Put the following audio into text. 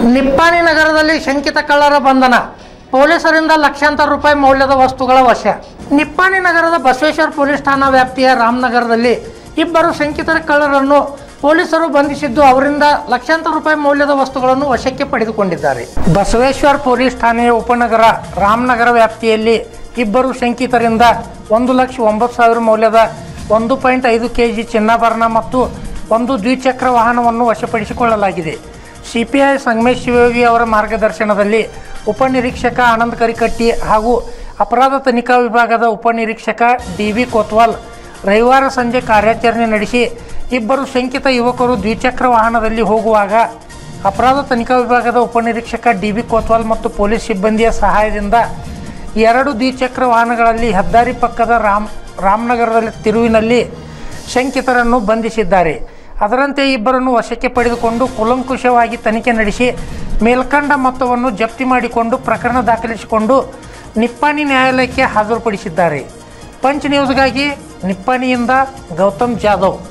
ನಿಪ್ಪಾಣಿ ನಗರದಲ್ಲಿ ಶಂಕಿತ ಕಳ್ಳರ ಬಂಧನ ಪೊಲೀಸರಿಂದ ಲಕ್ಷಾಂತರ ರೂಪಾಯಿ ಮೌಲ್ಯದ ವಸ್ತುಗಳ ವಶ ನಿಪ್ಪಾಣಿ ನಗರದ ಬಸವೇಶ್ವರ ಪೊಲೀಸ್ ಠಾಣಾ ವ್ಯಾಪ್ತಿಯ ರಾಮನಗರದಲ್ಲಿ ಇಬ್ಬರು ಶಂಕಿತರ ಕಳ್ಳರನ್ನು ಪೊಲೀಸರು ಬಂಧಿಸಿದ್ದು ಅವರಿಂದ ಲಕ್ಷಾಂತರ ರೂಪಾಯಿ ಮೌಲ್ಯದ ವಸ್ತುಗಳನ್ನು ವಶಕ್ಕೆ ಪಡೆದುಕೊಂಡಿದ್ದಾರೆ ಬಸವೇಶ್ವರ ಪೊಲೀಸ್ ಠಾಣೆಯ ಉಪನಗರ ರಾಮನಗರ ವ್ಯಾಪ್ತಿಯಲ್ಲಿ ಇಬ್ಬರು ಶಂಕಿತರಿಂದ ಒಂದು ಲಕ್ಷ ಒಂಬತ್ತು ಸಾವಿರ ಮೌಲ್ಯದ ಒಂದು ಪಾಯಿಂಟ್ ಐದು ಕೆ ಜಿ ಚಿನ್ನಾಭರಣ ಮತ್ತು ಒಂದು ದ್ವಿಚಕ್ರ ವಾಹನವನ್ನು ವಶಪಡಿಸಿಕೊಳ್ಳಲಾಗಿದೆ ಸಿಪಿಐ ಸಂಗಮೇಶ್ ಶಿವಯೋಗಿ ಅವರ ಮಾರ್ಗದರ್ಶನದಲ್ಲಿ ಉಪನಿರೀಕ್ಷಕ ಆನಂದ್ ಕರಿಕಟ್ಟಿ ಹಾಗೂ ಅಪರಾಧ ತನಿಖಾ ವಿಭಾಗದ ಉಪನಿರೀಕ್ಷಕ ಡಿ ವಿ ಕೊತ್ವಾಲ್ ರವಿವಾರ ಸಂಜೆ ಕಾರ್ಯಾಚರಣೆ ನಡೆಸಿ ಇಬ್ಬರು ಶಂಕಿತ ಯುವಕರು ದ್ವಿಚಕ್ರ ವಾಹನದಲ್ಲಿ ಹೋಗುವಾಗ ಅಪರಾಧ ತನಿಖಾ ವಿಭಾಗದ ಉಪನಿರೀಕ್ಷಕ ಡಿ ಬಿ ಕೋತ್ವಾಲ್ ಮತ್ತು ಪೊಲೀಸ್ ಸಿಬ್ಬಂದಿಯ ಸಹಾಯದಿಂದ ಎರಡು ದ್ವಿಚಕ್ರ ವಾಹನಗಳಲ್ಲಿ ಹೆದ್ದಾರಿ ಪಕ್ಕದ ರಾಮ್ ರಾಮನಗರದಲ್ಲಿ ತಿರುವಿನಲ್ಲಿ ಶಂಕಿತರನ್ನು ಬಂಧಿಸಿದ್ದಾರೆ ಅದರಂತೆ ಇಬ್ಬರನ್ನು ವಶಕ್ಕೆ ಪಡೆದುಕೊಂಡು ಕೂಲಂಕುಷವಾಗಿ ತನಿಖೆ ನಡೆಸಿ ಮೇಲ್ಕಂಡ ಮೊತ್ತವನ್ನು ಜಪ್ತಿ ಮಾಡಿಕೊಂಡು ಪ್ರಕರಣ ದಾಖಲಿಸಿಕೊಂಡು ನಿಪ್ಪಾಣಿ ನ್ಯಾಯಾಲಯಕ್ಕೆ ಹಾಜರುಪಡಿಸಿದ್ದಾರೆ ಪಂಚ್ ನ್ಯೂಸ್ಗಾಗಿ ನಿಪ್ಪಾಣಿಯಿಂದ ಗೌತಮ್ ಜಾಧವ್